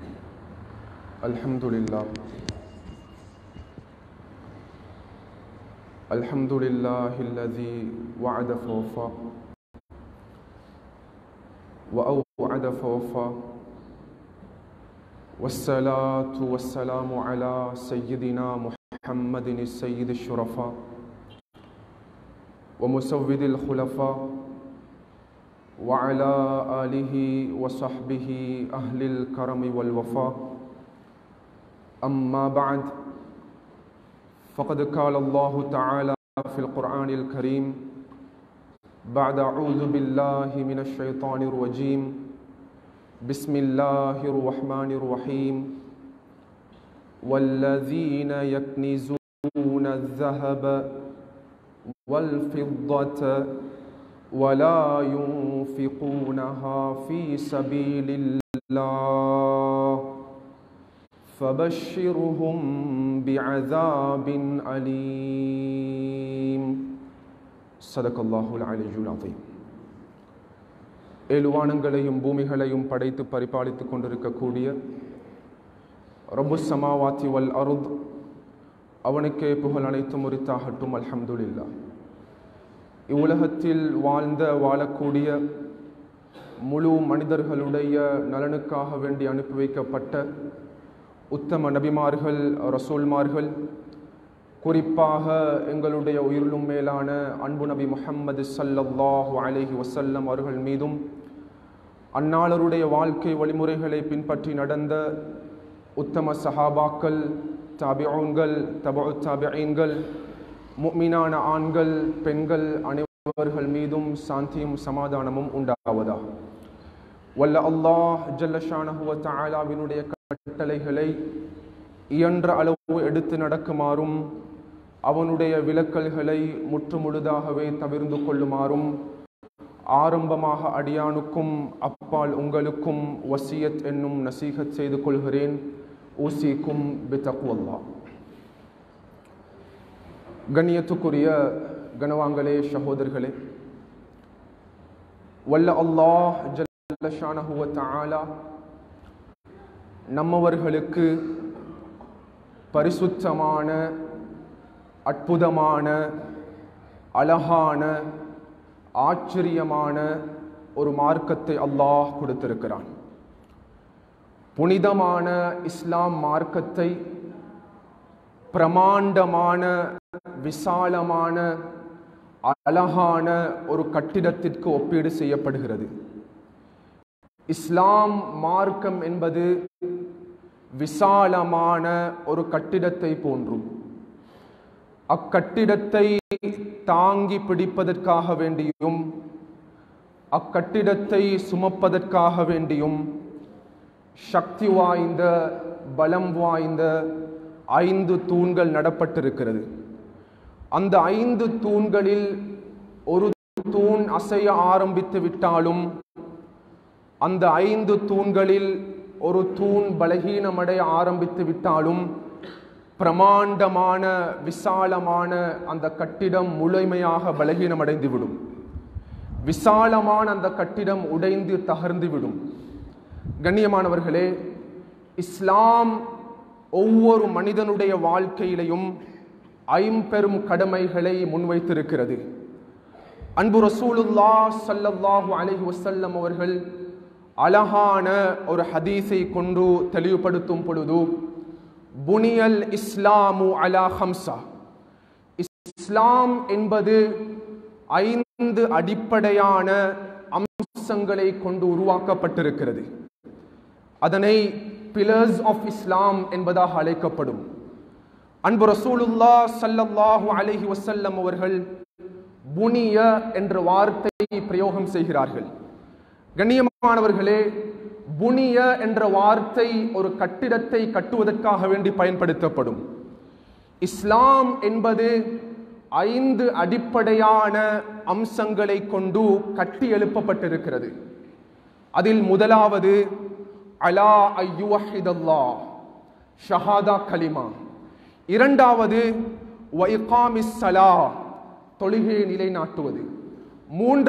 الحمد لله الحمد لله الذي وعد فوفى وأوعد فوفى والصلاة والسلام على سيدنا محمد السيد الشرفاء ومسود الخلفاء وعلى آله وصحبه أهل الكرم والوفاء أما بعد فقد قال الله تعالى في القرآن الكريم بعد أعوذ بالله من الشيطان الرجيم بسم الله الرحمن الرحيم والذين يكنزون الذهب والفضة ولا ينفقونها في سبيل الله فبشرهم بعذاب أليم صدق الله العلي العظيم ஏழுவானங்களையும் பூமிகளையும் படைத்து பரிபாலித்துக் கொண்டிருக்கக்கூடிய ரப்பு சமாவாத்தி வல் அருத் அவனுக்கே புகழ் அனைத்தும் உரித்தாகட்டும் அல்ஹம்துலில்லா இவ்வுலகத்தில் வாழ்ந்த வாழக்கூடிய முழு மனிதர்களுடைய நலனுக்காக வேண்டி அனுப்பி வைக்கப்பட்ட உத்தம நபிமார்கள் ரசூல்மார்கள் குறிப்பாக எங்களுடைய உயிரிலும் மேலான அன்பு நபி முஹம்மது சல்லல்லாஹு அலைஹி வசல்லம் அவர்கள் மீதும் அந்நாளருடைய வாழ்க்கை வழிமுறைகளை பின்பற்றி நடந்த உத்தம சஹாபாக்கள் தாபியோன்கள் தபு தாபியன்கள் முக்மினான ஆண்கள் பெண்கள் அனைவர்கள் மீதும் சாந்தியும் சமாதானமும் உண்டாவதா வல்ல அல்லாஹ் ஜல்லஷானஹுவ தாலாவினுடைய கட்டளைகளை இயன்ற அளவு எடுத்து நடக்குமாறும் அவனுடைய விலக்கல்களை முற்றுமுழுதாகவே தவிர்ந்து கொள்ளுமாறும் ஆரம்பமாக அடியானுக்கும் அப்பால் உங்களுக்கும் வசியத் என்னும் நசீகத் செய்து கொள்கிறேன் ஊசிக்கும் பித்தகுவல்லா கண்ணியத்துக்குரிய கனவாங்களே சகோதரர்களே வல்ல அல்லாஹ் ஜல்லஷானஹுவ தாலா நம்மவர்களுக்கு பரிசுத்தமான அற்புதமான அழகான ஆச்சரியமான ஒரு மார்க்கத்தை அல்லாஹ் கொடுத்திருக்கிறான் புனிதமான இஸ்லாம் மார்க்கத்தை பிரமாண்டமான விசாலமான அழகான ஒரு கட்டிடத்திற்கு ஒப்பீடு செய்யப்படுகிறது இஸ்லாம் மார்க்கம் என்பது விசாலமான ஒரு கட்டிடத்தை போன்றும் அக்கட்டிடத்தை தாங்கி பிடிப்பதற்காக வேண்டியும் அக்கட்டிடத்தை சுமப்பதற்காக வேண்டியும் சக்தி வாய்ந்த பலம் வாய்ந்த ஐந்து தூண்கள் நடப்பட்டிருக்கிறது அந்த ஐந்து தூண்களில் ஒரு தூண் அசைய ஆரம்பித்து விட்டாலும் அந்த ஐந்து தூண்களில் ஒரு தூண் பலகீனமடைய ஆரம்பித்து விட்டாலும் பிரமாண்டமான விசாலமான அந்த கட்டிடம் முழுமையாக பலகீனமடைந்துவிடும் விசாலமான அந்த கட்டிடம் உடைந்து தகர்ந்துவிடும் கண்ணியமானவர்களே இஸ்லாம் ஒவ்வொரு மனிதனுடைய வாழ்க்கையிலையும் ஐம்பெரும் கடமைகளை முன்வைத்திருக்கிறது அன்பு ரசூலுல்லா சல்லல்லாஹு அலைஹி வசல்லம் அவர்கள் அழகான ஒரு ஹதீஸை கொண்டு தெளிவுபடுத்தும் பொழுது புனியல் இஸ்லாமு அலா ஹம்சா இஸ்லாம் என்பது ஐந்து அடிப்படையான அம்சங்களை கொண்டு உருவாக்கப்பட்டிருக்கிறது அதனை பிலர்ஸ் ஆஃப் இஸ்லாம் என்பதாக அழைக்கப்படும் அன்பு ரசூலுல்லா சல்லல்லாஹு அலைஹி வசல்லம் அவர்கள் புனிய என்ற வார்த்தையை பிரயோகம் செய்கிறார்கள் கண்ணியமானவர்களே புனிய என்ற வார்த்தை ஒரு கட்டிடத்தை கட்டுவதற்காக வேண்டி பயன்படுத்தப்படும் இஸ்லாம் என்பது ஐந்து அடிப்படையான அம்சங்களை கொண்டு கட்டி எழுப்பப்பட்டிருக்கிறது அதில் முதலாவது அலா ஐயுவஹிதல்லா ஷஹாதா கலிமா இரண்டாவது வைகாமிஸ் சலா தொழுகையை நிலைநாட்டுவது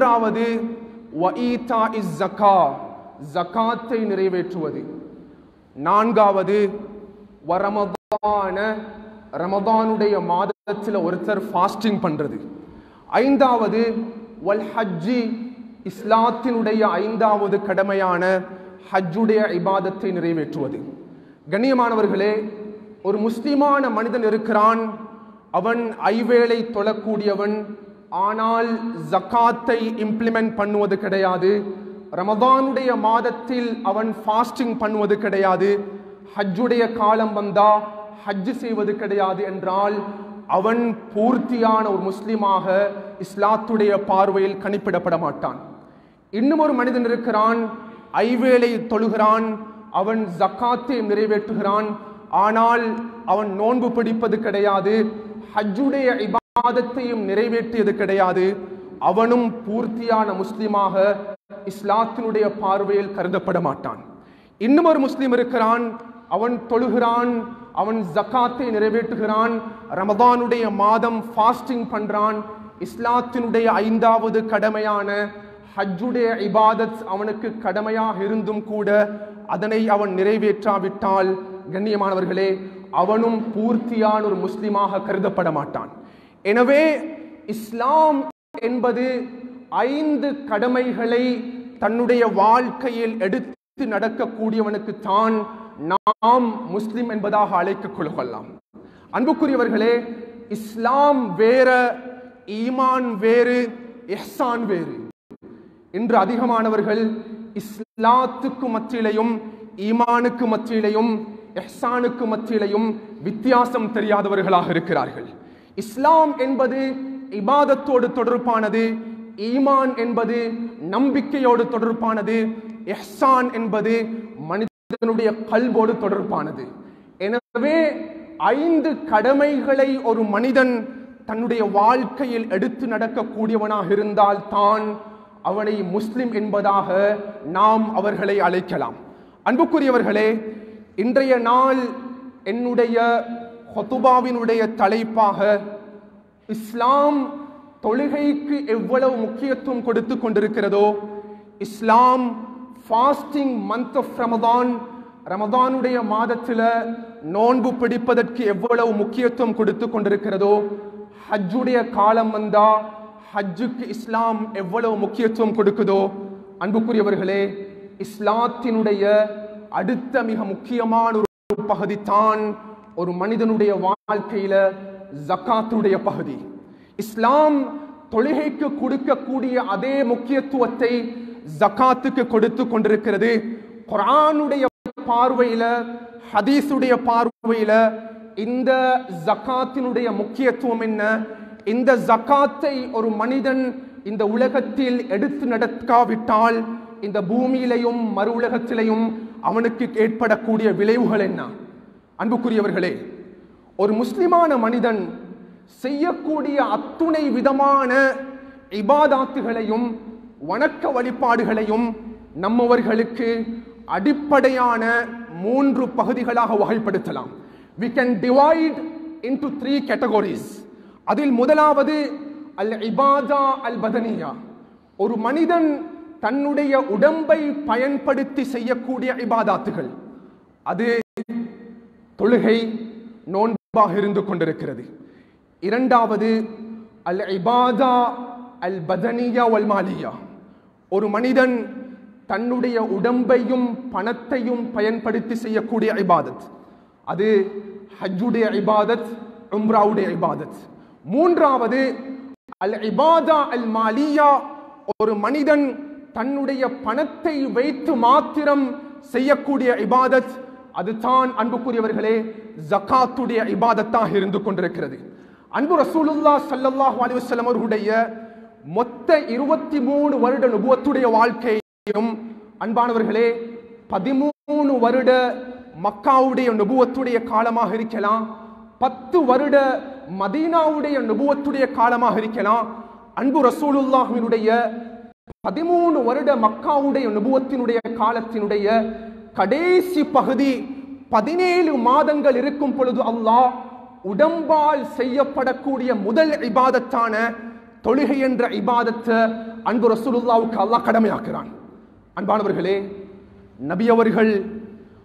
மூன்றாவது வஈதா இஸ் ஜக்கா ஜகாத்தை நிறைவேற்றுவது நான்காவது வரமதான ரமதானுடைய மாதத்தில் ஒருத்தர் ஃபாஸ்டிங் பண்றது ஐந்தாவது வல் ஹஜ்ஜி இஸ்லாத்தினுடைய ஐந்தாவது கடமையான ஹஜ்ஜுடைய இபாதத்தை நிறைவேற்றுவது கண்ணியமானவர்களே ஒரு முஸ்லிமான மனிதன் இருக்கிறான் அவன் ஐவேளை தொழக்கூடியவன் ஆனால் ஜக்காத்தை இம்ப்ளிமெண்ட் பண்ணுவது கிடையாது ரமதானுடைய மாதத்தில் அவன் ஃபாஸ்டிங் பண்ணுவது கிடையாது ஹஜ்ஜுடைய காலம் வந்தா ஹஜ் செய்வது கிடையாது என்றால் அவன் பூர்த்தியான ஒரு முஸ்லிமாக இஸ்லாத்துடைய பார்வையில் கணிப்பிடப்பட மாட்டான் இன்னும் ஒரு மனிதன் இருக்கிறான் ஐவேளை தொழுகிறான் அவன் ஜக்காத்தை நிறைவேற்றுகிறான் ஆனால் அவன் நோன்பு பிடிப்பது கிடையாது ஹஜ்ஜுடைய இபாதத்தையும் நிறைவேற்றியது கிடையாது அவனும் பூர்த்தியான முஸ்லிமாக இஸ்லாத்தினுடைய பார்வையில் கருதப்பட மாட்டான் இன்னும் ஒரு முஸ்லிம் இருக்கிறான் அவன் தொழுகிறான் அவன் ஜக்காத்தை நிறைவேற்றுகிறான் ரமதானுடைய மாதம் ஃபாஸ்டிங் பண்றான் இஸ்லாத்தினுடைய ஐந்தாவது கடமையான ஹஜ்ஜுடைய இபாதத் அவனுக்கு கடமையாக இருந்தும் கூட அதனை அவன் நிறைவேற்றாவிட்டால் கண்ணியமானவர்களே அவனும் பூர்த்தியான ஒரு முஸ்லிமாக கருதப்பட மாட்டான் எனவே இஸ்லாம் என்பது ஐந்து கடமைகளை தன்னுடைய வாழ்க்கையில் எடுத்து நடக்கக்கூடியவனுக்கு தான் நாம் முஸ்லிம் என்பதாக அழைத்துக் கொள்ளலாம் அன்புக்குரியவர்களே இஸ்லாம் வேற ஈமான் வேறு எஹ்சான் வேறு இன்று அதிகமானவர்கள் இஸ்லாத்துக்கு மத்தியிலையும் ஈமானுக்கு மத்தியிலையும் எஹ்சானுக்கு மத்தியிலையும் வித்தியாசம் தெரியாதவர்களாக இருக்கிறார்கள் இஸ்லாம் என்பது இபாதத்தோடு தொடர்பானது ஈமான் என்பது நம்பிக்கையோடு தொடர்பானது எஹ்சான் என்பது மனிதனுடைய கல்வோடு தொடர்பானது எனவே ஐந்து கடமைகளை ஒரு மனிதன் தன்னுடைய வாழ்க்கையில் எடுத்து நடக்கக்கூடியவனாக இருந்தால் தான் அவனை முஸ்லிம் என்பதாக நாம் அவர்களை அழைக்கலாம் அன்புக்குரியவர்களே இன்றைய நாள் என்னுடைய ஹொத்துபாவினுடைய தலைப்பாக இஸ்லாம் தொழுகைக்கு எவ்வளவு முக்கியத்துவம் கொடுத்து கொண்டிருக்கிறதோ Islam fasting month of Ramadan ரமதானுடைய மாதத்தில் நோன்பு பிடிப்பதற்கு எவ்வளவு முக்கியத்துவம் கொடுத்து கொண்டிருக்கிறதோ ஹஜ்ஜுடைய காலம் வந்தா ஹஜ்ஜுக்கு இஸ்லாம் எவ்வளவு முக்கியத்துவம் கொடுக்குதோ அன்புக்குரியவர்களே இஸ்லாத்தினுடைய அடுத்த மிக முக்கியமான ஒரு பகுதி தான் ஒரு மனிதனுடைய வாழ்க்கையில ஜக்காத்துடைய பகுதி இஸ்லாம் தொழுகைக்கு கொடுக்கக்கூடிய அதே முக்கியத்துவத்தை ஜக்காத்துக்கு கொடுத்து கொண்டிருக்கிறது குரானுடைய பார்வையில ஹதீஸுடைய பார்வையில இந்த ஜக்காத்தினுடைய முக்கியத்துவம் என்ன இந்த ஜக்காத்தை ஒரு மனிதன் இந்த உலகத்தில் எடுத்து நடக்காவிட்டால் இந்த பூமியிலையும் மறு உலகத்திலையும் அவனுக்கு ஏற்படக்கூடிய விளைவுகள் என்ன அன்புக்குரியவர்களே ஒரு முஸ்லிமான மனிதன் செய்யக்கூடிய அத்துணை விதமான இபாதாத்துகளையும் வணக்க வழிபாடுகளையும் நம்மவர்களுக்கு அடிப்படையான மூன்று பகுதிகளாக வகைப்படுத்தலாம் we can divide into three categories அதில் முதலாவது அல் இபாதா அல் பதனியா ஒரு மனிதன் தன்னுடைய உடம்பை பயன்படுத்தி செய்யக்கூடிய இபாதாத்துகள் அது தொழுகை நோன்பாக இருந்து கொண்டிருக்கிறது இரண்டாவது அல் இபாதா அல் பதனியா வல் மாலியா ஒரு மனிதன் தன்னுடைய உடம்பையும் பணத்தையும் பயன்படுத்தி செய்யக்கூடிய இபாதத் அது ஹஜ்ஜுடைய இபாதத் உம்ராவுடைய இபாதத் மூன்றாவது அல் இபாதா அல் மாலியா ஒரு மனிதன் தன்னுடைய பணத்தை வைத்து மாத்திரம் செய்யக்கூடிய இபாதத் அதுதான் அன்புக்குரியவர்களே ஜகாத்துடைய இபாதத்தாக இருந்து கொண்டிருக்கிறது அன்பு ரசூலுல்லா ஸல்லல்லாஹு அலைஹி வஸல்லம் அவர்களுடைய மொத்த இருபத்தி மூணு வருட நுபுவத்துடைய வாழ்க்கையும் அன்பானவர்களே பதிமூணு வருட மக்காவுடைய நுபுவத்துடைய காலமாக இருக்கலாம் பத்து வருட மதீனாவுடைய நுபுவத்துடைய காலமாக இருக்கலாம் அன்பு ரசூலுல்லாஹினுடைய பதிமூணு வருட மக்காவுடைய நுபுவத்தினுடைய காலத்தினுடைய கடைசி பகுதி பதினேழு மாதங்கள் இருக்கும் பொழுது அல்லாஹ் உடம்பால் செய்யப்படக்கூடிய முதல் இபாதத்தான தொழுகை என்ற இபாதத்தை அன்பு ரசூலுல்லாவுக்கு அல்லாஹ் கடமையாக்குறான் அன்பானவர்களே நபி அவர்கள்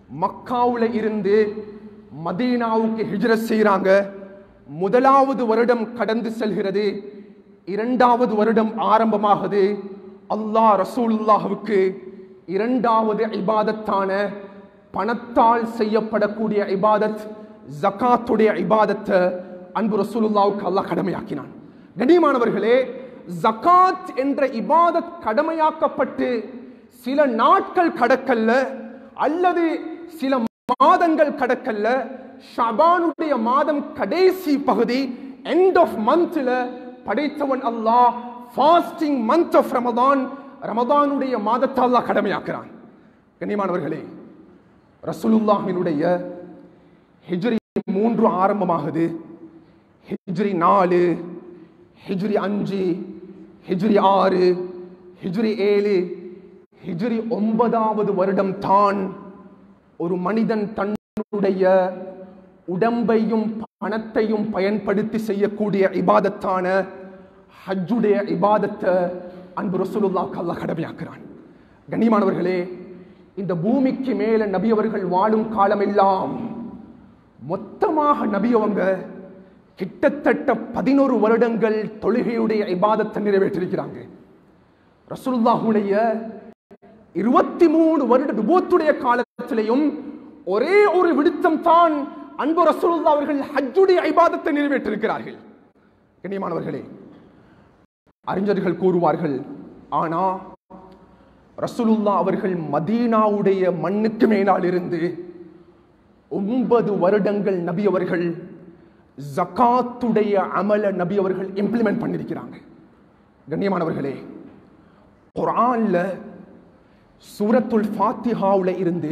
மக்காவுல இருந்து மதீனாவுக்கு ஹிஜ்ரத் செய்றாங்க முதலாவது வருடம் கடந்து செல்கிறது இரண்டாவது வருடம் ஆரம்பமாகுது அல்லாஹ் ரசூலுல்லாஹுக்கு இரண்டாவது இபாதத்தான பணத்தால் செய்யப்படக்கூடிய இபாதத் ஜகாத்துடைய இபாதத்தை அன்பு ரசூலுல்லாவுக்கு அல்லாஹ் கடமையாக்கினான் கண்ணியமானவர்களே ஜகாத் என்ற இபாதத் கடமையாக்கப்பட்டு சில நாட்கள் கடக்கல்ல அல்லது சில மாதங்கள் கடக்கல்ல ஷபானுடைய மாதம் கடைசி பகுதி எண்ட் ஆஃப் மந்த்ல படைத்தவன் Allah fasting month of Ramadan ரமதானுடைய மாதத்தை அல்லாஹ் கடமையாக்குறான் கண்ணியமானவர்களே ரசூலுல்லாஹினுடைய ஹிஜ்ரி மூன்று ஆரம்பமாகுது ஹிஜ்ரி நாலு ஹிஜ்ரி அஞ்சு ஹிஜ்ரி ஆறு ஹிஜ்ரி ஏழு ஹிஜ்ரி ஒன்பதாவது வருடம் தான் ஒரு மனிதன் தன்னுடைய உடம்பையும் பணத்தையும் பயன்படுத்தி செய்யக்கூடிய இபாதத்தான ஹஜ்ஜுடைய இபாதத்தை அன்பு ரசூலுல்லாஹ் அல்லாஹ் கடமையாக்குறான் கண்ணியமானவர்களே இந்த பூமிக்கு மேல நபி அவர்கள் வாழும் காலமெல்லாம் மொத்தமாக நபி அவங்க கிட்டத்தட்ட பதினோரு வருடங்கள் தொழுகையுடைய இபாதத்தை நிறைவேற்றிருக்கிறாங்க ரசூலுல்லாஹுடைய இருபத்தி மூணு வருட விபத்துடைய காலத்திலையும் ஒரே ஒரு விடுத்தம் தான் அன்பு ரசூலுல்லா அவர்கள் ஹஜ்ஜுடைய ஐபாதத்தை நிறைவேற்றிருக்கிறார்கள் கண்ணியமானவர்களே அறிஞர்கள் கூறுவார்கள் ஆனா ரசூலுல்லா அவர்கள் மதீனாவுடைய மண்ணுக்கு மேலால் இருந்து ஒன்பது வருடங்கள் நபி அவர்கள் ஜகாத்துடைய அமல நபி அவர்கள் இம்ப்ளிமெண்ட் பண்ணிருக்கிறாங்க கண்ணியமானவர்களே குர்ஆன்ல சூரத்துல் ஃபாத்திஹாவுல இருந்து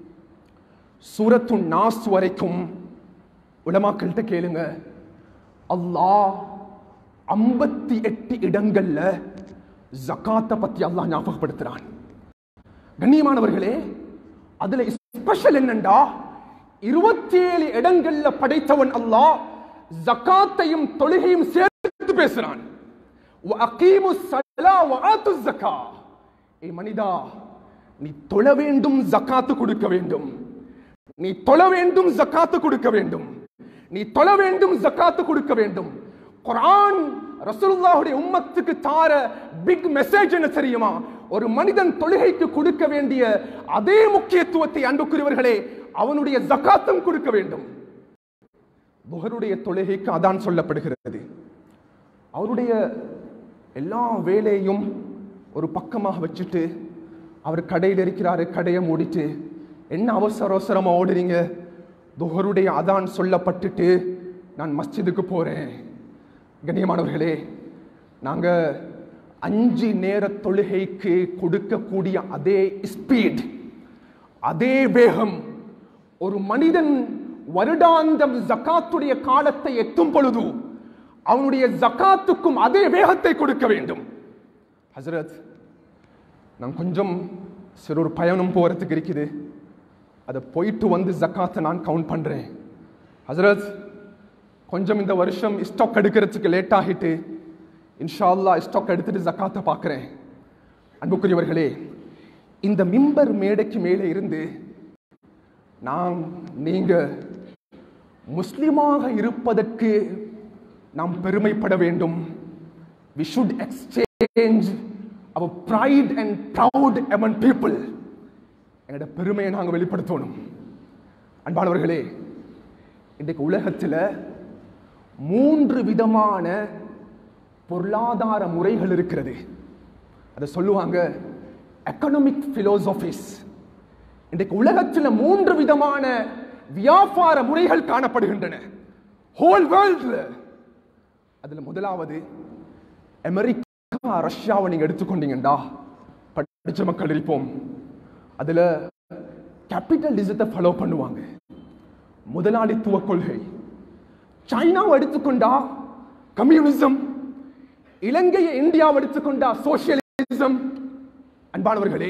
சூரத்து நாஸ் வரைக்கும் உலமாக்கள்கிட்ட கேளுங்க அல்லாஹ் ஐம்பத்தி எட்டு இடங்கள்ல ஜகாத்தை பத்தி அல்லாஹ் ஞாபகப்படுத்துறான் கண்ணியமானவர்களே அதுல ஸ்பெஷல் என்னண்டா இருபத்தி ஏழு இடங்கள்ல படைத்தவன் அல்லாஹ் ஜகாத்தையும் தொழுகையும் சேர்த்து பேசுறான் وَأَقِيمُوا الصَّلَاةَ وَآتُوا الزَّكَاةَ ஏ மனிதா நீ தொழ வேண்டும் ஜகாத்து கொடுக்க வேண்டும் நீ தொழ வேண்டும் ஜகாத்து கொடுக்க வேண்டும் நீ தொழ வேண்டும் ஜகாத்து கொடுக்க வேண்டும் குர்ஆன் ரசூலுல்லாஹுடைய உம்மத்துக்கு தார பிக் மெசேஜ் என்ன தெரியுமா ஒரு மனிதன் தொழுகைக்கு கொடுக்க வேண்டிய அதே முக்கியத்துவத்தை அன்புக்குரியவர்களே அவனுடைய ஜகாத்தும் கொடுக்க வேண்டும் புகருடைய தொழுகைக்கு அதான் சொல்லப்படுகிறது அவருடைய எல்லா வேலையும் ஒரு பக்கமாக வச்சுட்டு அவர் கடையில் இருக்கிறாரு கடையை மூடிட்டு என்ன அவசர அவசரமா ஓடுறீங்க துஹருடைய அதான் சொல்லப்பட்டுட்டு நான் மஸ்ஜிதுக்கு போறேன் கண்ணியமானவர்களே நாங்க அஞ்சு நேர தொழுகைக்கு கொடுக்கக்கூடிய அதே ஸ்பீட் அதே வேகம் ஒரு மனிதன் வருடாந்தம் ஜகாத்துடைய காலத்தை எட்டும் பொழுது அவனுடைய ஜகாத்துக்கும் அதே வேகத்தை கொடுக்க வேண்டும் ஹசரத் நான் கொஞ்சம் சிறு ஒரு பயணம் போறதுக்கு இருக்குது அதை போயிட்டு வந்து ஜக்காத்தை நான் கவுண்ட் பண்றேன் ஹசரத் கொஞ்சம் இந்த வருஷம் ஸ்டாக் எடுக்கிறதுக்கு லேட் ஆகிட்டு இன்ஷா அல்லாஹ் ஸ்டாக் எடுத்துட்டு ஜக்காத்தை பார்க்குறேன் அன்புக்குரியவர்களே இந்த மிம்பர் மேடைக்கு மேலே இருந்து நாம் நீங்க முஸ்லிமாக இருப்பதற்கு நாம் பெருமைப்பட வேண்டும் we should exchange our pride and proud Yemen people எங்களோட பெருமையை நாங்கள் வெளிப்படுத்தணும் அன்பானவர்களே இன்றைக்கு உலகத்தில் மூன்று விதமான பொருளாதார முறைகள் இருக்கிறது அதை சொல்லுவாங்க எக்கனாமிக் பிலோசபிஸ் இன்றைக்கு உலகத்தில் மூன்று விதமான வியாபார முறைகள் காணப்படுகின்றன ஹோல் வேர்ல்ட்ல அதுல முதலாவது அமெரிக்கா ரஷ்யாவை நீங்க எடுத்துக்கொண்டீங்கடா படிச்ச மக்கள் இருப்போம் அதுல கேபிட்டலிசத்தை ஃபாலோ பண்ணுவாங்க முதலாளித்துவ கொள்கை சைனாவை எடுத்துக்கொண்டா கம்யூனிசம் இலங்கையை இந்தியாவை எடுத்துக்கொண்டா சோசியலிசம் அன்பானவர்களே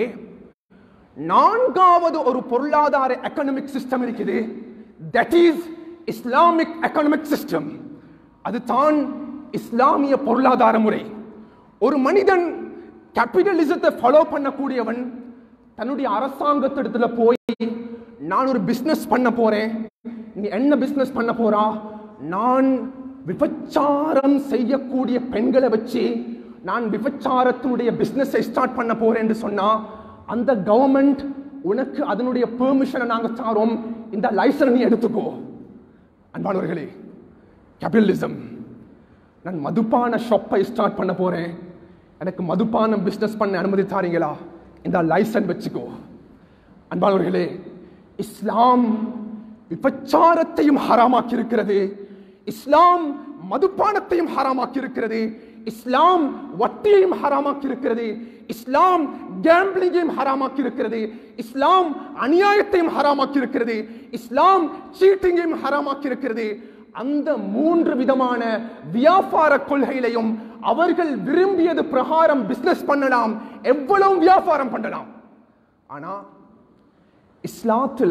நான்காவது ஒரு பொருளாதார எக்கனாமிக் சிஸ்டம் இருக்குது that is Islamic economic system அது தான் இஸ்லாமிய பொருளாதார முறை ஒரு மனிதன் கேபிட்டலிசத்தை ஃபாலோ பண்ணக்கூடியவன் தன்னுடைய அரசாங்கத்திடத்துல போய் நான் ஒரு பிசினஸ் பண்ண போறேன் நீ என்ன பிசினஸ் பண்ண போறா நான் விபச்சாரம் செய்யக்கூடிய பெண்களை வச்சு நான் விபச்சாரத்தினுடைய பிசினஸை ஸ்டார்ட் பண்ண போறேன் என்று சொன்னா அந்த கவர்மெண்ட் உனக்கு அதனுடைய பெர்மிஷனை நாங்க தாரோம் இந்த லைசன்ஸ் நீ எடுத்துக்கோ அன்பானவர்களே கேபிட்டலிசம் நான் மதுபான ஷாப்பை ஸ்டார்ட் பண்ண போறேன் எனக்கு மதுபானம் பிசினஸ் பண்ண அனுமதி தாரீங்களா இந்த லைசன்ஸ் வச்சுக்கோ அன்பானவர்களே இஸ்லாம் விபச்சாரத்தையும் ஹராமாக்கி இருக்கிறது இஸ்லாம் மதுபானத்தையும் ஹராமாக்கி இருக்கிறது இஸ்லாம் வட்டியையும் ஹராமாக்கி இருக்கிறது இஸ்லாம் கேம்பிளிங்கையும் ஹராமாக்கி இருக்கிறது இஸ்லாம் அநியாயத்தையும் ஹராமாக்கி இருக்கிறது இஸ்லாம் சீட்டிங்கையும் ஹராமாக்கி இருக்கிறது அந்த மூன்று விதமான வியாபார கொள்கையிலையும் அவர்கள் விரும்பியது பிரகாரம் பிசினஸ் பண்ணலாம் எவ்வளவு வியாபாரம் பண்ணலாம் ஆனா இஸ்லாத்துல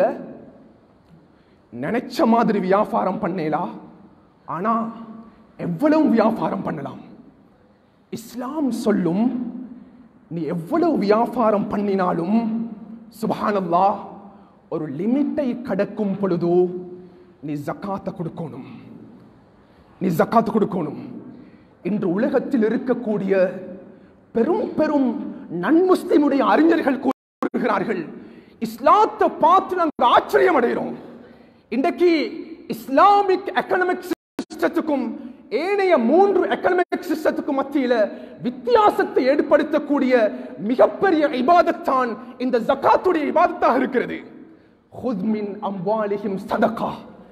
நினைச்ச மாதிரி வியாபாரம் பண்ணலாம் ஆனா எவ்வளவு வியாபாரம் பண்ணலாம் இஸ்லாம் சொல்லும் நீ எவ்வளவு வியாபாரம் பண்ணினாலும் சுபஹானல்லா ஒரு லிமிட்டை கடக்கும் பொழுதோ நீ ஜக்காத்தை கொடுக்கணும் நீ ஜக்காத்து கொடுக்கணும் இன்று உலகத்தில் இருக்கக்கூடிய பெரும் பெரும் நன்முஸ்லிமுடைய அறிஞர்கள் கூறுகிறார்கள் இஸ்லாத்தை பார்த்து நாங்கள் ஆச்சரியம் அடைகிறோம் இன்றைக்கு இஸ்லாமிக் எக்கனாமிக் சிஸ்டத்துக்கும் ஏனைய மூன்று எக்கனாமிக் சிஸ்டத்துக்கும் மத்தியில வித்தியாசத்தை ஏற்படுத்தக்கூடிய மிகப்பெரிய இபாதத்தான் இந்த ஜக்காத்துடைய இபாதத்தாக இருக்கிறது خذ من أموالهم صدقة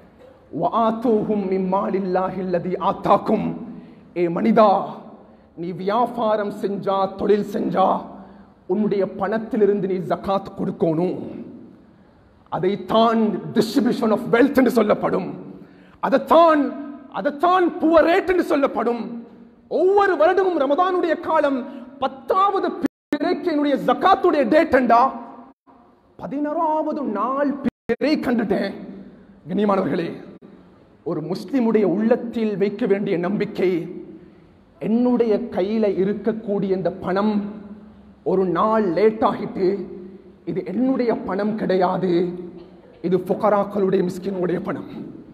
وآتوهم من مال الله الذي آتاكم ஏ மனிதா நீ வியாபாரம் செஞ்சா தொழில் செஞ்சா உன்னுடைய பணத்திலிருந்து நீ ஜகாத் கொடுக்கணும் அதைத்தான் டிஸ்ட்ரிபியூஷன் ஆஃப் வெல்த் என்று சொல்லப்படும் அதைத்தான் அதைத்தான் புவர் ரேட் என்று சொல்லப்படும் ஒவ்வொரு வருடமும் ரமதானுடைய காலம் பத்தாவது பிறைக்கினுடைய ஜகாத்துடைய டேட் என்றா பதினாறாவது நாள் பிறை கண்டுட்டேன் கண்ணியமானவர்களே ஒரு முஸ்லிமுடைய உள்ளத்தில் வைக்க வேண்டிய நம்பிக்கை என்னுடைய கையில இருக்கக்கூடிய இந்த பணம் ஒரு நாள் லேட் ஆகிட்டு இது என்னுடைய பணம் கிடையாது இது புகராக்களுடைய மிஸ்கினுடைய பணம்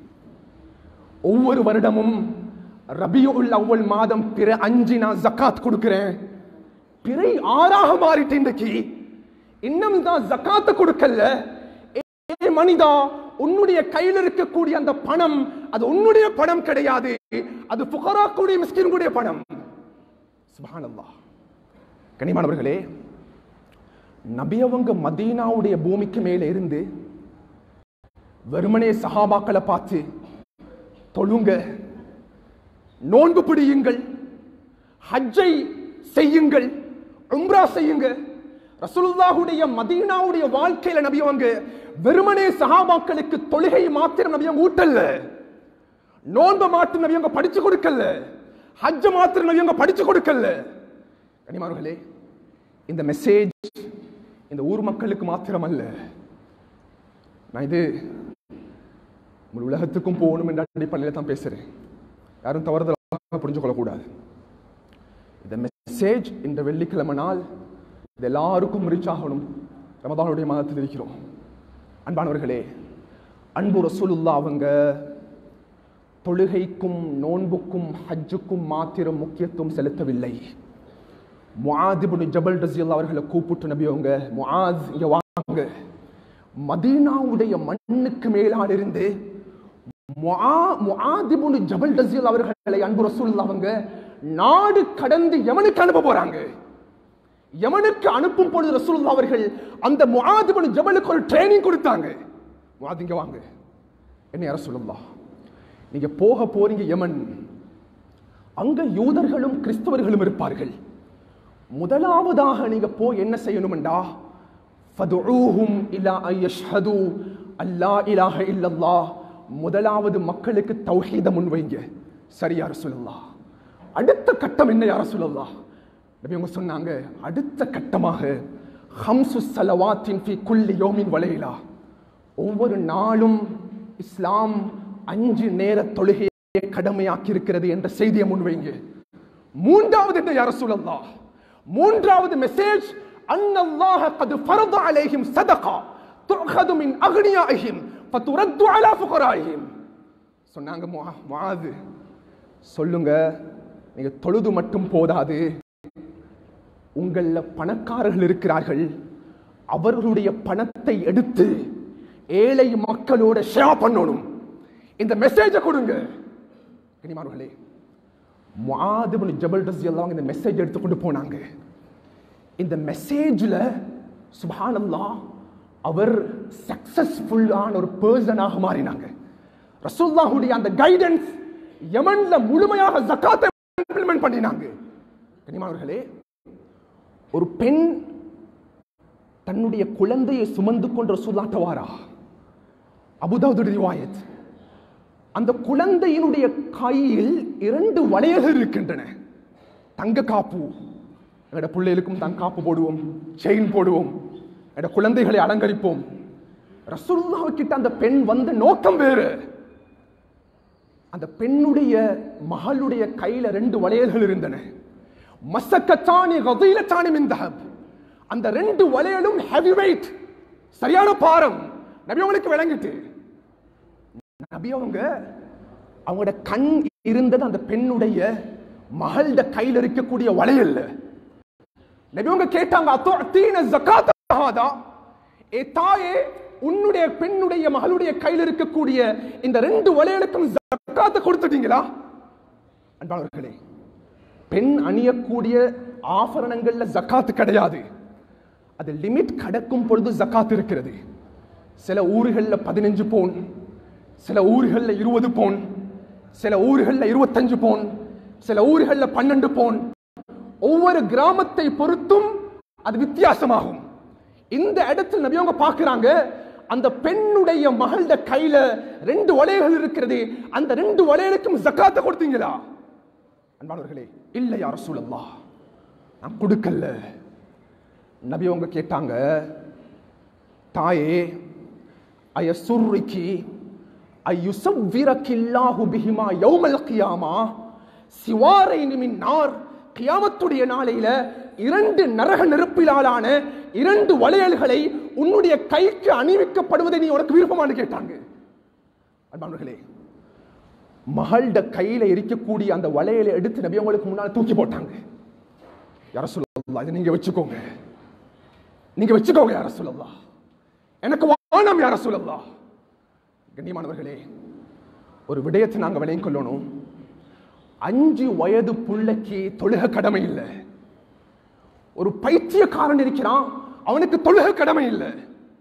ஒவ்வொரு வருடமும் ரபியுல் அவ்வல் மாதம் பிற அஞ்சு நான் ஜக்காத் கொடுக்கிறேன் பிறை ஆறாக மாறிட்டு இன்றைக்கு இன்னும் தான் ஜக்காத்தை கொடுக்கல ஏ மனிதா உன்னுடைய கையில் இருக்கக்கூடிய அந்த பணம் அது உன்னுடைய பணம் கிடையாது அது புகராக்குடைய மிஸ்கின்களுடைய பணம் சுபஹானல்லாஹ் கனிமானவர்களே நபியவங்க மதீனாவுடைய பூமிக்கு மேல இருந்து வெறுமனே சஹாபாக்களை பார்த்து தொழுங்க நோன்பு பிடியுங்கள் ஹஜ்ஜை செய்யுங்கள் உம்ரா செய்யுங்க ரசூலுல்லாஹுடைய மதீனாவுடைய வாழ்க்கையில நபியவங்க வெறுமனே சஹாபாக்களுக்கு தொழுகை மாத்திரம் நபியவங்க ஊட்டல்ல நோன்பு மாத்திரம் நபியவங்க படிச்சு கொடுக்கல ஹஜ்ஜ மாத்திரம் நபியவங்க படிச்சு கொடுக்கல கனிமார்களே இந்த மெசேஜ் இந்த ஊர் மக்களுக்கு மாத்திரம் அல்ல நான் இது உங்கள் உலகத்துக்கும் போகணும் என்ற அடிப்படையில் தான் பேசுறேன் யாரும் தவறுதலாக புரிஞ்சு கொள்ளக்கூடாது இந்த மெசேஜ் இந்த வெள்ளிக்கிழமை நாள் இது எல்லாருக்கும் ரீச் ஆகணும் ரமதானுடைய மாதத்தில் இருக்கிறோம் அன்பானவர்களே அன்பு ரசூலுல்லா அவங்க தொழுகைக்கும் நோன்புக்கும் ஹஜ்ஜுக்கும் மாத்திரம் முக்கியத்துவம் செலுத்தவில்லை முஆதிபுனு ஜபல் ரசியல்லா அவர்களை கூப்பிட்டு நபி அவங்க முஆஸ் இங்க வாங்க மதீனாவுடைய மண்ணுக்கு மேலால் இருந்து முஆ- முஆதிபுனு ஜபல் ரசியல் அவர்களை அன்பு ரசூலுல்லா அவங்க நாடு கடந்து எவனுக்கு அனுப்ப போறாங்க யமனுக்கு அனுப்பும் பொழுது ரசூலுல்லாஹ் அவர்கள் அந்த முஆதிபுனு ஜபலுக்கு ஒரு ட்ரைனிங் கொடுத்தாங்க முஆத் இங்க வாங்க என்ன யார சொல்லலாம் நீங்க போக போறீங்க யமன் அங்க யூதர்களும் கிறிஸ்தவர்களும் இருப்பார்கள் முதலாவதாக நீங்க போய் என்ன செய்யணும்டா ஃபதுஊஹும் இலா ஐயஷ்ஹது அல்லா இலாஹ இல்லல்லாஹ் முதலாவது மக்களுக்கு தௌஹீத முன்வைங்க சரியா ரசூலுல்லாஹ் அடுத்த கட்டம் என்ன யார சொல்லலாம் நபி அவங்க சொன்னாங்க அடுத்த கட்டமாக ஹம்சு சலவாத்தின் ஃபி குல்லி யோமின் வலையிலா ஒவ்வொரு நாளும் இஸ்லாம் அஞ்சு நேர தொழுகையை கடமையாக்கி இருக்கிறது என்ற செய்தியை முன்வைங்க மூன்றாவது என்ன யார சொல்லலாம் மூன்றாவது மெசேஜ் அன்னல்லாஹ கது ஃபரத அலைஹிம் சதகா துஅஹது மின் அக்னியாஹிம் ஃபதுரத்து அலா ஃபுகராஹிம் சொன்னாங்க முஆ- முஆது சொல்லுங்க நீங்க தொழுது மட்டும் போதாது உங்கள பணக்காரர்கள் இருக்கிறார்கள் அவர்களுடைய பணத்தை எடுத்து ஏழை மக்களோட ஷேர் பண்ணணும் இந்த மெசேஜை கொடுங்க கனிமார்களே முஆதுபின் ஜபல் ரஸியல்லாஹு இந்த மெசேஜ் எடுத்துக்கொண்டு போனாங்க இந்த மெசேஜ்ல சுப்ஹானல்லாஹ் அவர் சக்சஸ்ஃபுல்லான ஒரு பர்சனாக மாறினாங்க ரசூலுல்லாஹுடைய அந்த கைடன்ஸ் யமன்ல முழுமையாக ஜக்காத்தை இம்ப்ளிமெண்ட் பண்ணினாங்க கனிமார்களே ஒரு பெண் தன்னுடைய குழந்தையை சுமந்து கொண்டு ரசூல்லாட்ட வாரா அபுதாவுடைய ரிவாயத் அந்த குழந்தையினுடைய கையில் இரண்டு வளையல்கள் இருக்கின்றன தங்க காப்பு எங்களோட பிள்ளைகளுக்கும் தங்க காப்பு போடுவோம் செயின் போடுவோம் எங்களோட குழந்தைகளை அலங்கரிப்போம் ரசூலுல்லாஹ்கிட்ட அந்த பெண் வந்த நோக்கம் வேறு அந்த பெண்ணுடைய மகளுடைய கையில ரெண்டு வளையல்கள் இருந்தன மசக்கச்சாணி கதீலச்சாணி மின் தஹப் அந்த ரெண்டு வளையலும் ஹெவி வெயிட் சரியான பாரம் நபி உங்களுக்கு விளங்கிட்டு நபி அவங்க அவங்களோட கண் இருந்தது அந்த பெண்ணுடைய மகளோட கையில் இருக்கக்கூடிய வளையல் நபி அவங்க கேட்டாங்க அத்தீன ஜகாத் ஹாதா ஏ தாயே உன்னுடைய பெண்ணுடைய மகளுடைய கையில் இருக்கக்கூடிய இந்த ரெண்டு வளையலுக்கும் ஜக்காத்தை கொடுத்துட்டீங்களா அன்பாளர்களே பெண் அணியக்கூடிய ஆபரணங்கள்ல ஜக்காத்து கிடையாது அது லிமிட் கடக்கும் பொழுது ஜக்காத் இருக்கிறது சில ஊர்கள்ல பதினஞ்சு பவுன் சில ஊர்கள்ல இருபது பவுன் சில ஊர்கள்ல இருபத்தஞ்சு பவுன் சில ஊர்கள்ல பன்னெண்டு பவுன் ஒவ்வொரு கிராமத்தை பொறுத்தும் அது வித்தியாசமாகும் இந்த இடத்தில் நபி அவங்க பார்க்கறாங்க அந்த பெண்ணுடைய மகளோட கையில ரெண்டு வளையல்கள் இருக்கிறது அந்த ரெண்டு வளையலுக்கும் ஜக்காத்தை கொடுத்தீங்களா அன்பானவர்களே இல்லை யார் ரசூலல்லாஹ் நான் கொடுக்கல நபி அவங்க கேட்டாங்க தாயே அயசுர்ரிக்கி ஐயுசவ்விரக்கில்லாஹு பிஹிமா யௌமல் கியாமா சிவாரைனி மின் நார் கியாமத்துடைய நாளையில இரண்டு நரக நெருப்பிலாலான இரண்டு வளையல்களை உன்னுடைய கைக்கு அணிவிக்கப்படுவதை நீ உனக்கு விருப்பமானு கேட்டாங்க அன்பானவர்களே மகள்ட கையில இருக்கக்கூடிய அந்த வளையலை எடுத்து நபி உங்களுக்கு முன்னால தூக்கி போட்டாங்க யார சொல்லலாம் இதை நீங்க வச்சுக்கோங்க நீங்க வச்சுக்கோங்க யார சொல்லலாம் எனக்கு வானம் யார சொல்லலாம் கண்ணியமானவர்களே ஒரு விடயத்தை நாங்க விளையும் கொள்ளணும் அஞ்சு வயது புள்ளைக்கு தொழுக கடமை இல்லை ஒரு பைத்தியக்காரன் இருக்கிறான் அவனுக்கு தொழுக கடமை இல்லை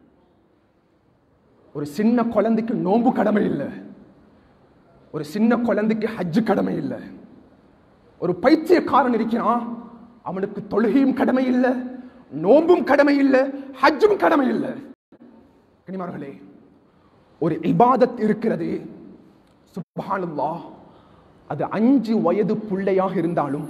ஒரு சின்ன குழந்தைக்கு நோன்பு கடமை இல்லை ஒரு சின்ன குழந்தைக்கு ஹஜ்ஜு கடமை இல்லை ஒரு பைத்தியக்காரன் இருக்கிறான் அவனுக்கு தொழுகையும் கடமை இல்லை நோன்பும் கடமை இல்லை ஹஜ்ஜும் கடமை இல்லை கனிமார்களே ஒரு இபாதத் இருக்கிறது சுப்ஹானல்லாஹ் அது அஞ்சு வயது பிள்ளையாக இருந்தாலும்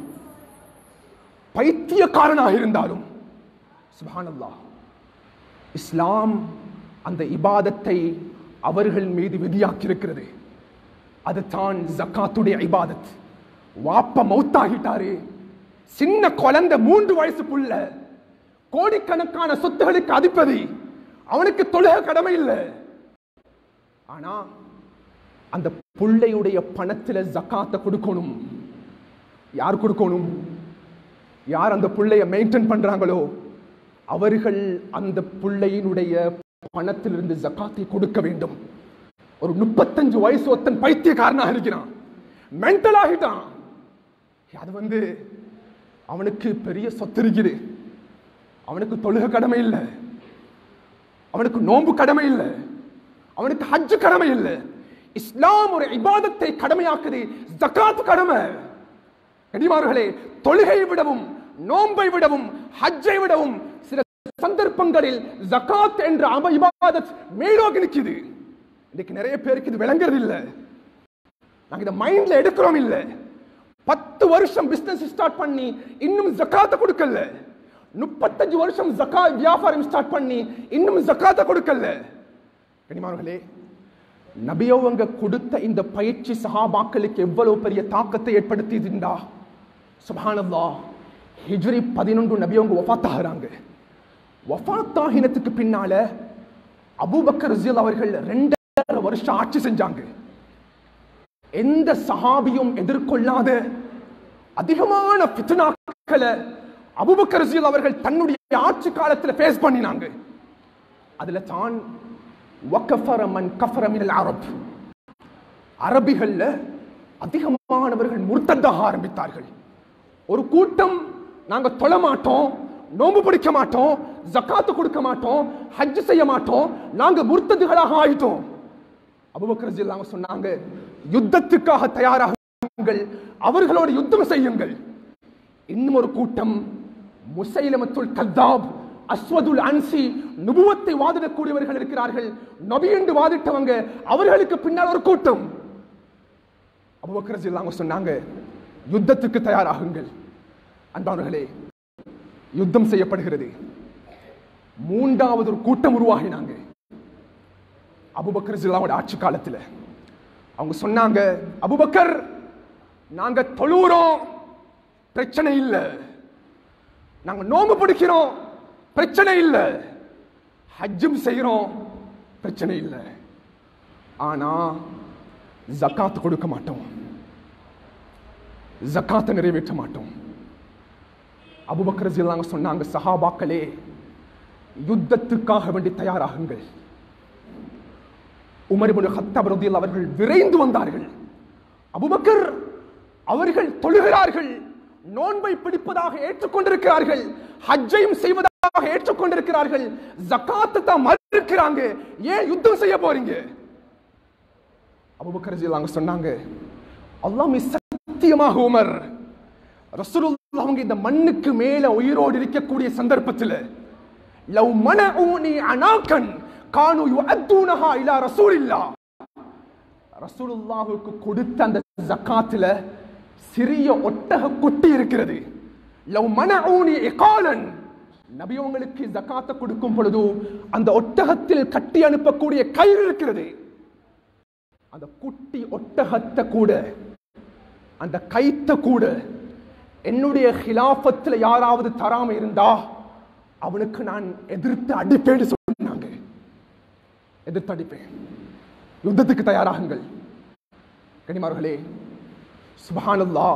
பைத்தியக்காரனாக இருந்தாலும் சுப்ஹானல்லாஹ் இஸ்லாம் அந்த இபாதத்தை அவர்கள் மீது விதியாக்கி இருக்கிறது அதுதான் ஜக்காத்துடைய இபாதத் வாப்ப மௌத்தாகிட்டாரு சின்ன குழந்தை மூன்று வயசு புள்ள கோடிக்கணக்கான சொத்துகளுக்கு அதிபதி அவனுக்கு தொழுக கடமை இல்லை ஆனா அந்த புள்ளையுடைய பணத்துல ஜக்காத்தை கொடுக்கணும் யார் கொடுக்கணும் யார் அந்த புள்ளைய மெயின்டைன் பண்றாங்களோ அவர்கள் அந்த புள்ளையினுடைய பணத்திலிருந்து ஜக்காத்தை கொடுக்க வேண்டும் ஒரு முப்பத்தஞ்சு வயசு ஒருத்தன் பைத்தியக்காரனாக இருக்கிறான் மென்டல் ஆகிட்டான் அது வந்து அவனுக்கு பெரிய சொத்து இருக்குது அவனுக்கு தொழுக கடமை இல்லை அவனுக்கு நோன்பு கடமை இல்லை அவனுக்கு ஹஜ்ஜு கடமை இல்லை இஸ்லாம் ஒரு இபாதத்தை கடமையாக்குது ஜக்காத் கடமை கனிமார்களே தொழுகை விடவும் நோன்பை விடவும் ஹஜ்ஜை விடவும் சில சந்தர்ப்பங்களில் ஜகாத் என்ற அம இபாதத் மேலோகி நிக்குது இன்னைக்கு நிறைய பேருக்கு இது விளங்குறது இல்ல நாங்க இதை மைண்ட்ல எடுக்கிறோம் இல்ல பத்து வருஷம் பிசினஸ் ஸ்டார்ட் பண்ணி இன்னும் ஜக்காத்தை கொடுக்கல முப்பத்தஞ்சு வருஷம் ஜக்கா வியாபாரம் ஸ்டார்ட் பண்ணி இன்னும் ஜக்காத்தை கொடுக்கல கனிமார்களே நபியவங்க கொடுத்த இந்த பயிற்சி சஹாபாக்களுக்கு எவ்வளவு பெரிய தாக்கத்தை ஏற்படுத்தியிருந்தா சுபானல்லா ஹிஜ்ரி பதினொன்று நபியவங்க வஃபாத்தாகிறாங்க வஃபாத்தாகினத்துக்கு பின்னால அபூபக்கர் ரஸியல்லாஹு அவர்கள் ரெண்டரை வருஷம் ஆட்சி செஞ்சாங்க எந்த சஹாபியும் எதிர்கொள்ளாத அதிகமான ஃபித்னாக்களை அபூபக்கர் ரஸியல்லாஹு அவர்கள் தன்னுடைய ஆட்சி காலத்துல ஃபேஸ் பண்ணினாங்க அதுல தான் வக்கஃபர மன் கஃபர மினல் அரப் அரபிகள்ல அதிகமானவர்கள் முர்த்ததாக ஆரம்பித்தார்கள் ஒரு கூட்டம் நாங்க தொழ மாட்டோம் நோன்பு பிடிக்க மாட்டோம் ஜக்காத்து கொடுக்க மாட்டோம் ஹஜ் செய்ய மாட்டோம் நாங்க முர்த்ததுகளாக ஆயிட்டோம் அபுபக்கர் ரலியல்லாஹு அன்ஹு சொன்னாங்க யுத்தத்துக்காக தயாராகுங்கள் அவர்களோடு யுத்தம் செய்யுங்கள் இன்னும் ஒரு கூட்டம் முசைலமத்துல் கத்தாப் அஸ்வதுல் அன்சி நுபுவத்தை வாதிடக்கூடியவர்கள் இருக்கிறார்கள் நபி என்று வாதிட்டவங்க அவர்களுக்கு பின்னால் ஒரு கூட்டம் அபுபக்கர் ரலியல்லாஹு அன்ஹு சொன்னாங்க யுத்தத்துக்கு தயாராகுங்கள் அன்பானவர்களே யுத்தம் செய்யப்படுகிறது மூன்றாவது ஒரு கூட்டம் உருவாகினாங்க அபுபக்கர் ஜில்லாவோட ஆட்சி காலத்துல அவங்க சொன்னாங்க அபுபக்கர் நாங்க தொழுறோம் பிரச்சனை இல்ல நாங்க நோம்பு பிடிக்கிறோம் பிரச்சனை இல்ல ஹஜ்ஜும் செய்யறோம் பிரச்சனை இல்ல ஆனா ஜக்காத் கொடுக்க மாட்டோம் ஜக்காத்தை நிறைவேற்ற மாட்டோம் அபுபக்கர் ஜில்லாங்க சொன்னாங்க சஹாபாக்களே யுத்தத்துக்காக வேண்டி தயாராகுங்கள் உமர் இப்னு கத்தாப் ரலியல்லாஹு அவர்கள் விரைந்து வந்தார்கள் அபுபக்கர் அவர்கள் தொழுகிறார்கள் நோன்பை பிடிப்பதாக ஏற்றுக்கொண்டிருக்கிறார்கள் ஹஜ்ஜையும் செய்வதாக ஏற்றுக்கொண்டிருக்கிறார்கள் ஜக்காத்தை தான் மறுக்கிறாங்க ஏன் யுத்தம் செய்ய போறீங்க அபுபக்கர் ரலியல்லாஹு சொன்னாங்க அல்லாஹ் மீ சத்தியமாக உமர் ரசூலுல்லாஹ் அவங்க இந்த மண்ணுக்கு மேல உயிரோடு இருக்கக்கூடிய சந்தர்ப்பத்தில் லவ் மனஊனி அனாக்கன் கானு யுஅத்தூனஹா இலா ரசூலில்லாஹ் ரசூலுல்லாஹுக்கு கொடுத்த அந்த ஜகாத்துல சிறிய ஒட்டக குட்டி இருக்கிறது லவ் மனஊனி இகாலன் நபி உங்களுக்கு ஜகாத்தை கொடுக்கும் பொழுது அந்த ஒட்டகத்தில் கட்டி அனுப்பக்கூடிய கயிறு இருக்கிறது அந்த குட்டி ஒட்டகத்தை கூட அந்த கைத்த கூட என்னுடைய ஹிலாஃபத்தில் யாராவது தராம இருந்தா அவனுக்கு நான் எதிர்த்து அடிப்பேன்னு சொன்னாங்க எதிர்த்து அடிப்பேன் யுத்தத்துக்கு தயாராகுங்கள் கனிமார்களே சுபஹானல்லா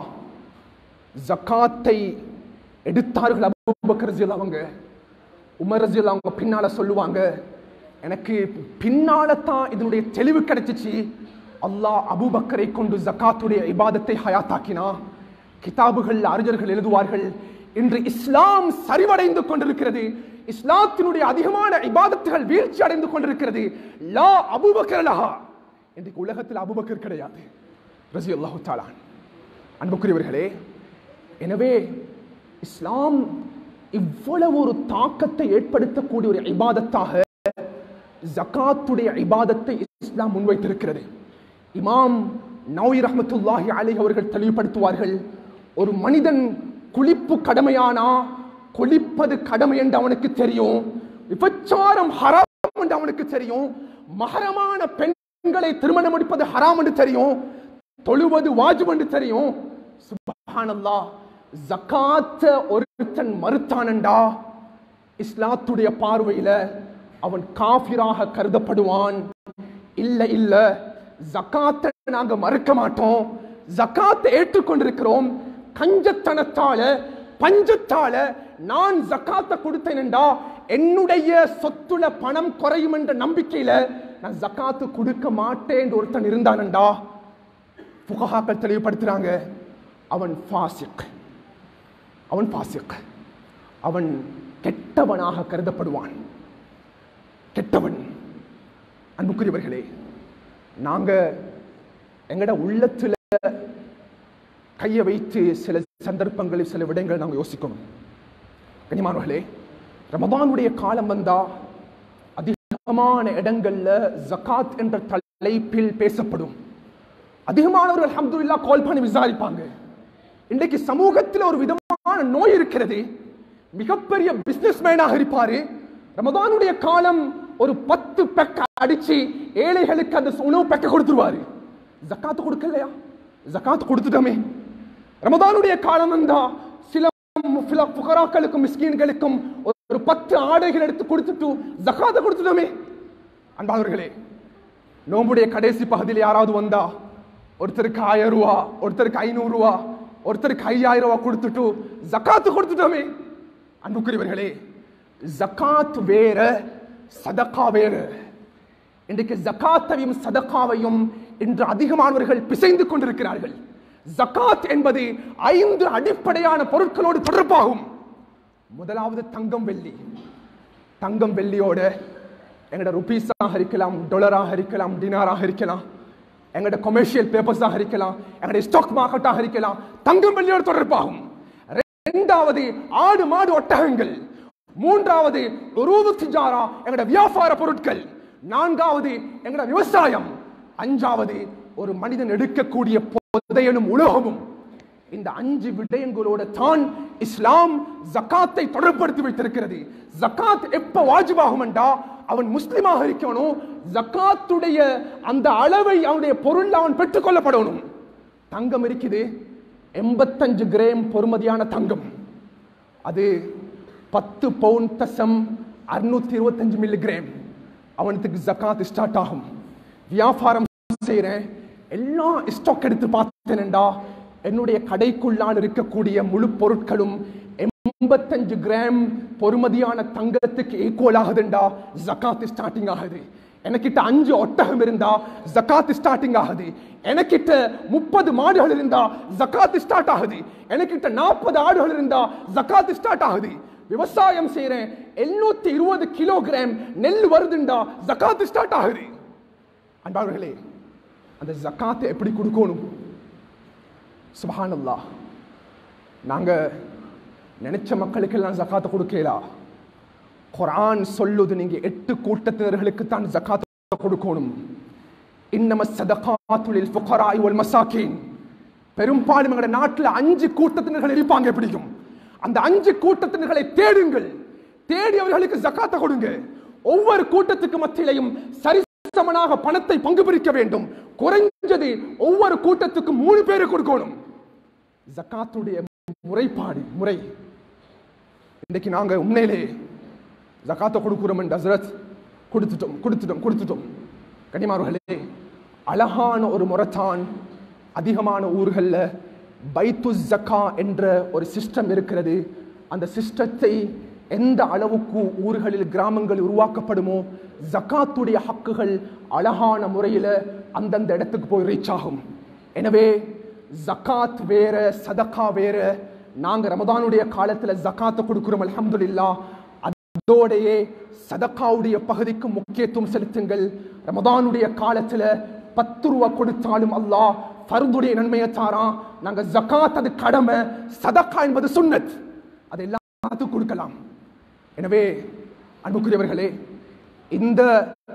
ஜக்காத்தை எடுத்தார்கள் அபூபக்கர் ரலியல்லாஹு அவங்க உமர் ரலியல்லாஹு அவங்க பின்னால சொல்லுவாங்க எனக்கு பின்னால தான் இதனுடைய தெளிவு கிடைச்சிச்சு அல்லாஹ் அபூபக்கரை கொண்டு ஜக்காத்துடைய இபாதத்தை ஹயாத்தாக்கினா கிதாபுகள் அறிஞர்கள் எழுதுவார்கள் இன்று இஸ்லாம் சரிவடைந்து கொண்டிருக்கிறது இஸ்லாத்தினுடைய அதிகமான இபாதத்துகள் வீழ்ச்சி அடைந்து கொண்டிருக்கிறது லா அபூபக்கர் லஹா இன்றைக்கு உலகத்தில் அபூபக்கர் கிடையாது ரசி அல்லாஹு தாலான் அன்புக்குரியவர்களே எனவே இஸ்லாம் இவ்வளவு ஒரு தாக்கத்தை ஏற்படுத்தக்கூடிய ஒரு இபாதத்தாக ஜகாத்துடைய இபாதத்தை இஸ்லாம் முன்வைத்திருக்கிறது இமாம் நௌய் ரஹ்மத்துல்லாஹி அலைஹி அவர்கள் தெளிவுபடுத்துவார்கள் ஒரு மனிதன் குளிப்பு கடமையானா குளிப்பது கடமை என்று அவனுக்கு தெரியும் விபச்சாரம் ஹராம் என்று அவனுக்கு தெரியும் மகரமான பெண்களை திருமணம் முடிப்பது ஹராம் என்று தெரியும் தொழுவது வாஜிப் என்று தெரியும் சுப்ஹானல்லாஹ் ஜகாத்த ஒருத்தன் மறுத்தானண்டா இஸ்லாத்துடைய பார்வையில அவன் காஃபிராக கருதப்படுவான் இல்ல இல்ல ஜகாத்தை நாங்க மறுக்க மாட்டோம் ஜகாத்தை ஏற்றுக்கொண்டிருக்கிறோம் கஞ்சத்தனத்தால பஞ்சத்தால நான் ஜக்காத்தை கொடுத்தேன்டா என்னுடைய சொத்துல பணம் குறையும் என்ற நம்பிக்கையில நான் ஜக்காத்து கொடுக்க மாட்டேன் ஒருத்தன் இருந்தானண்டா புகஹாக்கள் தெளிவுபடுத்துறாங்க அவன் ஃபாசிக் அவன் ஃபாசிக் அவன் கெட்டவனாக கருதப்படுவான் கெட்டவன் அன்புக்குரியவர்களே நாங்க எங்கட உள்ளத்துல கையை வைத்து சில சந்தர்ப்பங்களில் சில விடயங்களை நாங்கள் யோசிக்கணும் கனிமானவர்களே ரமதானுடைய காலம் வந்தா அதிகமான இடங்கள்ல ஜகாத் என்ற தலைப்பில் பேசப்படும் அதிகமானவர்கள் அல்ஹம்துலில்லா கால் பண்ணி விசாரிப்பாங்க இன்றைக்கு சமூகத்தில் ஒரு விதமான நோய் இருக்கிறது மிகப்பெரிய பிசினஸ் மேனாக இருப்பாரு ரமதானுடைய காலம் ஒரு பத்து பெக்க அடிச்சு ஏழைகளுக்கு அந்த உணவு பெக்க கொடுத்துருவாரு ஜக்காத்து கொடுக்கலையா ஜக்காத்து கொடுத்துட்டோமே ரமதானுடைய காலம் வந்தா சில சில புகராக்களுக்கும் மிஸ்கீன்களுக்கும் ஒரு பத்து ஆடைகள் எடுத்து கொடுத்துட்டு ஜக்காத்தை கொடுத்துட்டோமே அன்பாளர்களே நோம்புடைய கடைசி பகுதியில் யாராவது வந்தா ஒருத்தருக்கு ஆயிரம் ரூபா ஒருத்தருக்கு ஐநூறு ரூபா ஒருத்தருக்கு ஐயாயிரம் ரூபா கொடுத்துட்டு ஜக்காத்து கொடுத்துட்டோமே அன்புக்குரியவர்களே ஜக்காத் வேற சதக்கா வேற இன்றைக்கு ஜக்காத்தையும் சதக்காவையும் இன்று அதிகமானவர்கள் பிசைந்து கொண்டிருக்கிறார்கள் ஜக்காத் என்பது ஐந்து அடிப்படையான பொருட்களோடு தொடர்பாகும் முதலாவது தங்கம் வெள்ளி தங்கம் வெள்ளியோட எங்களோட ருபீஸாக இருக்கலாம் டொலராக இருக்கலாம் டினாராக இருக்கலாம் எங்களோட கொமர்ஷியல் பேப்பர்ஸாக இருக்கலாம் எங்களுடைய ஸ்டாக் மார்க்கெட்டாக இருக்கலாம் தங்கம் வெள்ளியோடு தொடர்பாகும் இரண்டாவது ஆடு மாடு ஒட்டகங்கள் மூன்றாவது உருவு திஜாரா எங்களோட வியாபார பொருட்கள் நான்காவது எங்களோட விவசாயம் அஞ்சாவது ஒரு மனிதன் எடுக்கக்கூடிய புதையனும் உலோகமும் இந்த அஞ்சு விடயங்களோட தான் இஸ்லாம் ஜக்காத்தை தொடர்படுத்தி வைத்திருக்கிறது ஜக்காத் எப்ப வாஜிபாகும் என்றா அவன் முஸ்லிமாக இருக்கணும் ஜக்காத்துடைய அந்த அளவை அவனுடைய பொருள் அவன் பெற்றுக்கொள்ளப்படணும் தங்கம் இருக்குது எண்பத்தஞ்சு கிராம் பொறுமதியான தங்கம் அது பத்து பவுன் தசம் அறுநூத்தி இருபத்தஞ்சு மில்லி கிராம் அவனுக்கு ஜக்காத் ஸ்டார்ட் ஆகும் வியாபாரம் செய்கிறேன் எல்லா ஸ்டாக் எடுத்து பார்த்தேன்டா என்னுடைய கடைக்குள்ளால் இருக்கக்கூடிய முழு பொருட்களும் எண்பத்தஞ்சு கிராம் பொறுமதியான தங்கத்துக்கு ஈக்குவல் ஆகுதுண்டா ஜக்காத் ஸ்டார்டிங் ஆகுது எனக்கிட்ட அஞ்சு ஒட்டகம் இருந்தா ஜக்காத் ஸ்டார்டிங் ஆகுது எனக்கிட்ட முப்பது மாடுகள் இருந்தா ஜக்காத் ஸ்டார்ட் ஆகுது எனக்கிட்ட நாற்பது ஆடுகள் இருந்தா ஜக்காத் ஸ்டார்ட் ஆகுது விவசாயம் செய்யறேன் எண்ணூத்தி இருபது கிலோகிராம் நெல் வருதுண்டா ஜக்காத் ஸ்டார்ட் ஆகுது அன்பாளர்களே அந்த ஜக்காத்தை எப்படி கொடுக்கணும் சுபஹானல்லா நாங்க நினைச்ச மக்களுக்கெல்லாம் ஜக்காத்தை கொடுக்கலாம் குரான் சொல்லுது நீங்க எட்டு கூட்டத்தினர்களுக்கு தான் ஜக்காத் கொடுக்கணும் இன்னம சதகாத்துலில் ஃபுகராய் வல் மசாக்கீன் பெரும்பாலும் எங்களுடைய நாட்டில் அஞ்சு கூட்டத்தினர்கள் இருப்பாங்க பிடிக்கும் அந்த அஞ்சு கூட்டத்தினர்களை தேடுங்கள் தேடி அவர்களுக்கு ஜக்காத்தை கொடுங்க ஒவ்வொரு கூட்டத்துக்கு மத்தியிலையும் சரிசமனாக பணத்தை பங்கு பிரிக்க வேண்டும் குறைஞ்சது ஒவ்வொரு கூட்டத்துக்கு மூணு பேரு கொடுக்கணும் ஜக்காத்துடைய முறைப்பாடு முறை இன்னைக்கு நாங்க உண்மையிலே ஜக்காத்தை கொடுக்குறோம் என்று ஹசரத் கொடுத்துட்டோம் கொடுத்துட்டோம் கொடுத்துட்டோம் கனிமார்களே அழகான ஒரு முறைத்தான் அதிகமான ஊர்கள்ல பைத்து ஜக்கா என்ற ஒரு சிஸ்டம் இருக்கிறது அந்த சிஸ்டத்தை எந்த அளவுக்கு ஊர்களில் கிராமங்கள் உருவாக்கப்படுமோ ஜக்காத்துடைய ஹக்குகள் அழகான முறையில் அந்தந்த இடத்துக்கு போய் ரீச் ஆகும் எனவே ஜக்காத் வேற சதக்கா வேற நாங்க ரமதானுடைய காலத்துல ஜக்காத்தை கொடுக்கிறோம் அல்ஹம்துலில்லா அதோடையே சதக்காவுடைய பகுதிக்கு முக்கியத்துவம் செலுத்துங்கள் ரமதானுடைய காலத்துல பத்து ரூபா கொடுத்தாலும் அல்லாஹ் ஃபர்துடைய நன்மையை தாரான் நாங்க ஜக்காத் அது கடமை சதக்கா என்பது சுன்னத் அது எல்லாத்துக்கும் கொடுக்கலாம் எனவே அன்புக்குரியவர்களே இந்த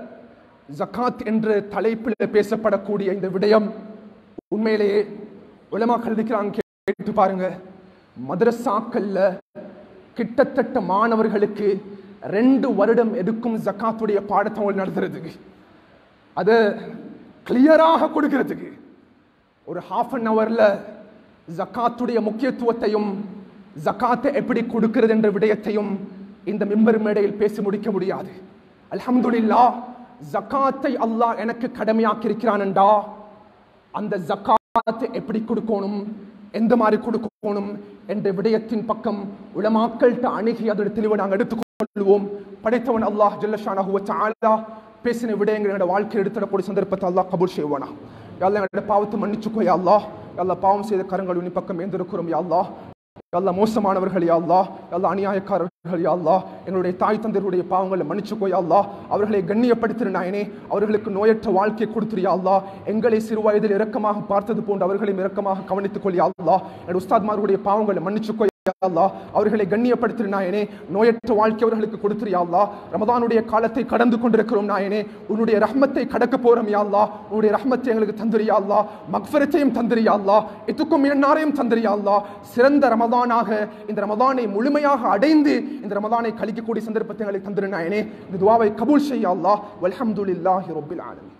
ஜக்காத் என்ற தலைப்பில் பேசப்படக்கூடிய இந்த விடயம் உண்மையிலேயே உலமாக்கள் இருக்கிறாங்க கேட்டு பாருங்க மதரசாக்கள்ல கிட்டத்தட்ட மாணவர்களுக்கு ரெண்டு வருடம் எடுக்கும் ஜக்காத்துடைய பாடத்தை அவங்க நடத்துறதுக்கு அதை கிளியராக கொடுக்கிறதுக்கு ஒரு ஹாஃப் அன் ஹவர்ல ஜக்காத்துடைய முக்கியத்துவத்தையும் ஜக்காத்தை எப்படி கொடுக்கிறது என்ற விடயத்தையும் இந்த மிம்பர் மேடையில் பேசி முடிக்க முடியாது அல்ஹம்துலில்லா ஜக்காத்தை அல்லாஹ் எனக்கு கடமையாக்கி இருக்கிறான்டா அந்த ஜக்காத்தை எப்படி கொடுக்கணும் எந்த மாதிரி கொடுக்கணும் என்ற விடயத்தின் பக்கம் உலமாக்கள்கிட்ட அணுகி அதோட தெளிவை நாங்கள் எடுத்துக்கொள்வோம் படைத்தவன் அல்லாஹ் ஜல்லஷானஹு வ தஆலா பேசின விடயங்கள் என்னோட வாழ்க்கையில் எடுத்துடக்கூடிய சந்தர்ப்பத்தை அல்லாஹ் கபூல் செய்வானா யாழ்லா என்னோட பாவத்தை மன்னிச்சுக்கோ யா அல்லாஹ் யாழ்லா பாவம் செய்த கரங்கள் உனி பக்கம் ஏந்திருக்கிறோம் யா அல்லாஹ் எல்லா மோசமானவர்கள் யா அல்லாஹ் எல்லா அநியாயக்காரர்கள் யா அல்லாஹ் என்னுடைய தாய் தந்தையருடைய பாவங்களை மன்னிச்சுக்கோ யா அல்லாஹ் அவர்களை கண்ணியப்படுத்திரு நாயனே அவர்களுக்கு நோயற்ற வாழ்க்கை கொடுத்துரு யா அல்லாஹ் எங்களை சிறு வயதில் இரக்கமாக பார்த்தது போன்று அவர்களையும் இரக்கமாக கவனித்துக் கொள் யா அல்லாஹ் என்னுடைய உஸ்தாத்மார்களுடைய பாவங்களை மன்னிச்சுக்கோ யா அல்லாஹ் அவர்களை கண்ணியப்படுத்திரு நாயனே நோயற்ற வாழ்க்கை அவர்களுக்கு கொடுத்துரு யா அல்லாஹ் ரமதானுடைய காலத்தை கடந்து கொண்டிருக்கிறோம் நாயனே உன்னுடைய ரஹ்மத்தை கடக்க போறோம் யா அல்லாஹ் உன்னுடைய ரஹ்மத்தை எங்களுக்கு தந்திரு யா அல்லாஹ் மக்ஃபரத்தையும் தந்திரு யா அல்லாஹ் இதுக்கும் இரண்டாரையும் தந்திரு யா அல்லாஹ் சிறந்த ரமதானாக இந்த ரமதானை முழுமையாக அடைந்து இந்த ரமதானை கழிக்கக்கூடிய சந்தர்ப்பத்தை எங்களுக்கு தந்திரு நாயனே இந்த துவாவை கபூல் செய்ய அல்லாஹ் வல்ஹம்துலில்லாஹி ரப்பில் ஆலமீன்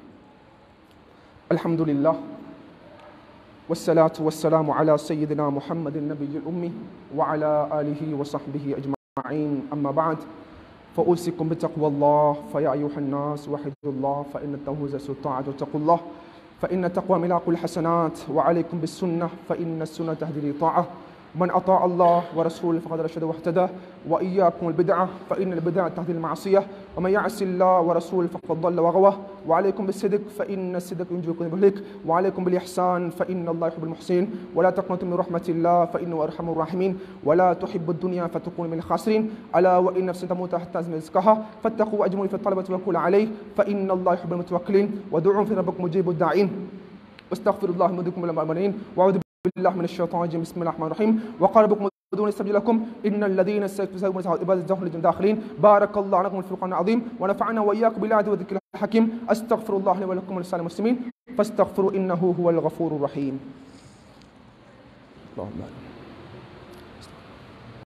அல்ஹம்துலில்லாஹ் والصلاة والسلام على سيدنا محمد النبي الأمي وعلى آله وصحبه أجمعين أما بعد فأوصيكم بتقوى الله فيا أيها الناس وحدوا الله فإن التوهز الطاعة واتقوا الله فإن التقوى ملاك الحسنات وعليكم بالسنة فإن السنة تهدي لطاعة من أطاع الله ورسوله فقد رشد واهتدى وإياكم البدعة فإن البدعة تهدي المعصية ومن يعص الله ورسوله فقد ضل وغوى وعليكم بالصدق فإن الصدق ينجيكم من الهلك وعليكم بالإحسان فإن الله يحب المحسنين ولا تقنطوا من رحمة الله فإنه أرحم الراحمين ولا تحب الدنيا فتكونوا من الخاسرين ألا وإن نفس تموت حتى تزن رزقها فاتقوا وأجملوا في الطلبة والكل عليه فإن الله يحب المتوكلين ودعوا في ربكم مجيب الداعين واستغفر الله من ذنوبكم والمؤمنين واعوذ بالله من الشيطان الرجيم بسم الله الرحمن الرحيم وقال ربكم ادعوني استجب لكم ان الذين استكبرون عباد الجهل داخلين بارك الله لكم في الفرقان العظيم ونفعنا واياكم بالله والذكر الحكيم استغفر الله لي ولكم ولسائر المسلمين فاستغفروا انه هو الغفور الرحيم اللهم آمين.